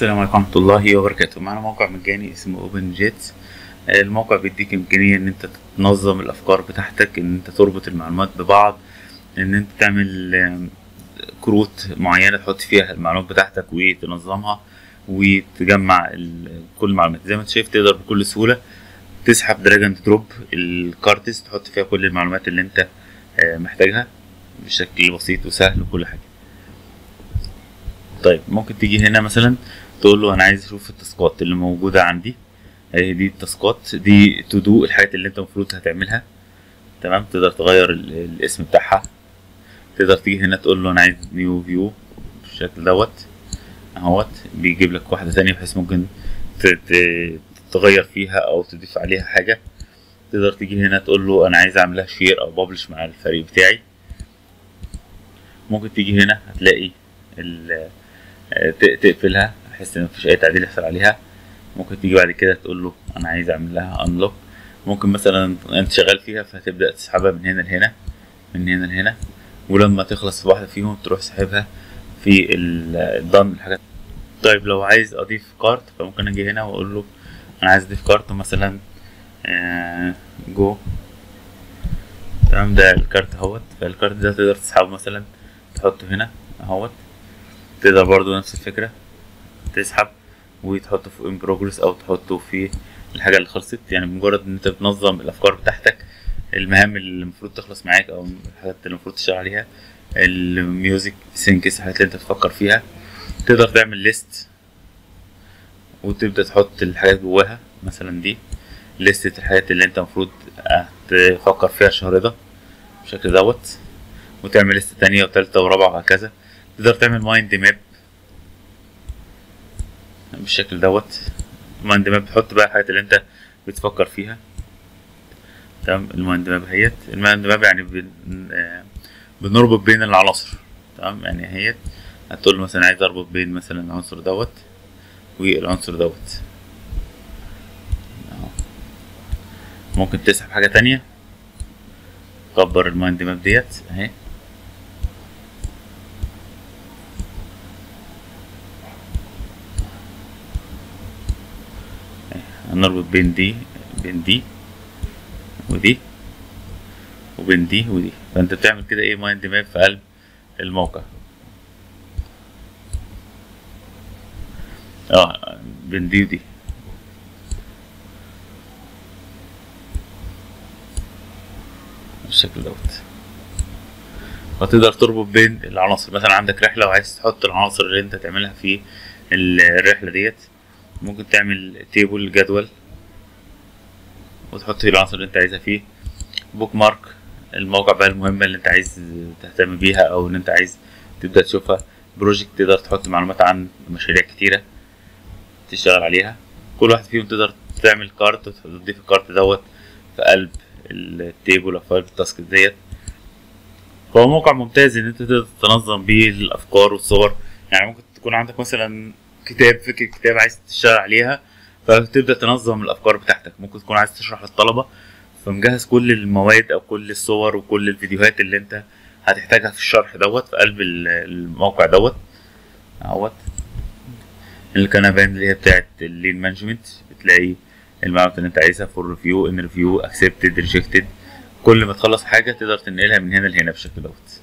السلام عليكم ورحمة الله وبركاته معنا موقع مجاني اسمه اوبن جيت الموقع بيديك امكانية ان انت تنظم الافكار بتاعتك ان انت تربط المعلومات ببعض ان انت تعمل آم، كروت معينة تحط فيها المعلومات بتاعتك وتنظمها وتجمع ال- كل المعلومات زي ما انت شايف تقدر بكل سهولة تسحب دراج اند دروب الكارتس تحط فيها كل المعلومات اللي انت آه، محتاجها بشكل بسيط وسهل وكل حاجة طيب ممكن تيجي هنا مثلا تقول له انا عايز اشوف التاسكات اللي موجوده عندي اهي دي التاسكات دي تو دو الحاجات اللي انت المفروض هتعملها تمام تقدر تغير ال- الاسم بتاعها تقدر تيجي هنا تقول له انا عايز نيو فيو بالشكل دوت اهوت بيجيب لك واحده تانية بحيث ممكن ت- ت- تغير فيها او تضيف عليها حاجه تقدر تيجي هنا تقول له انا عايز اعملها شير او ببلش مع الفريق بتاعي ممكن تيجي هنا هتلاقي ال ت- تقفلها بحيث ان مفيش اي تعديل يحصل عليها ممكن تيجي بعد كده تقول له انا عايز اعمل لها انلوك ممكن مثلا انت شغال فيها فهتبدا تسحبها من هنا لهنا من هنا لهنا ولما تخلص في واحده فيهم تروح سحبها في ال- الضم الحاجات طيب لو عايز اضيف كارت فممكن اجي هنا واقول له انا عايز اضيف كارت مثلا آه، جو تمام ده الكارت اهوت فالكارت ده تقدر تسحبه مثلا تحطه هنا اهوت تقدر برضو نفس الفكرة تسحب وتحطه في ان بروجرس او تحطه في الحاجة اللي خلصت يعني بمجرد ان انت بتنظم الافكار بتاعتك المهام اللي المفروض تخلص معاك او الحاجات اللي المفروض تشتغل عليها الميوزك سينكس الحاجات اللي انت بتفكر فيها تقدر تعمل ليست وتبدأ تحط الحاجات جواها مثلا دي لستة الحاجات اللي انت المفروض تفكر فيها الشهر ده بالشكل دوت وتعمل لستة تانية وتالتة ورابعة وهكذا تقدر تعمل مايند ماب بالشكل دوت مايند ماب تحط بقى الحاجات اللي انت بتفكر فيها تمام المايند ماب اهيت المايند ماب يعني بن... آه، بنربط بين العناصر تمام يعني اهيت هتقول له مثلا عايز اربط بين مثلا العنصر دوت والعنصر دوت أهو. ممكن تسحب حاجة تانية كبر المايند ماب ديت اهي هنربط بين دي بين دي ودي وبين دي ودي فانت بتعمل كده ايه مايند ماب في قلب الموقع اه بين دي ودي بالشكل دوت فتقدر تربط بين العناصر مثلا عندك رحلة وعايز تحط العناصر اللي انت تعملها في ال- الرحلة ديت ممكن تعمل تيبل جدول وتحط فيه العناصر اللي انت عايزها فيه بوك مارك المواقع بقى المهمة اللي انت عايز تهتم بيها او ان انت عايز تبدأ تشوفها بروجكت تقدر تحط معلومات عن مشاريع كتيرة تشتغل عليها كل واحد فيهم تقدر تعمل كارت وتضيف الكارت دوت في قلب التيبل او في قلب التاسك ديت فهو موقع ممتاز ان انت تقدر تنظم بيه الافكار والصور يعني ممكن تكون عندك مثلا كتاب فكرة كتاب عايز تشتغل عليها فتبدأ تنظم الأفكار بتاعتك ممكن تكون عايز تشرح للطلبة فمجهز كل المواد أو كل الصور وكل الفيديوهات اللي أنت هتحتاجها في الشرح دوت في قلب ال- الموقع دوت اهوت الكنبان اللي هي بتاعت اللين مانجمنت بتلاقي المعلومات اللي انت عايزها فور ريفيو ان ريفيو اكسبتد ريجكتد كل ما تخلص حاجة تقدر تنقلها من هنا لهنا بالشكل دوت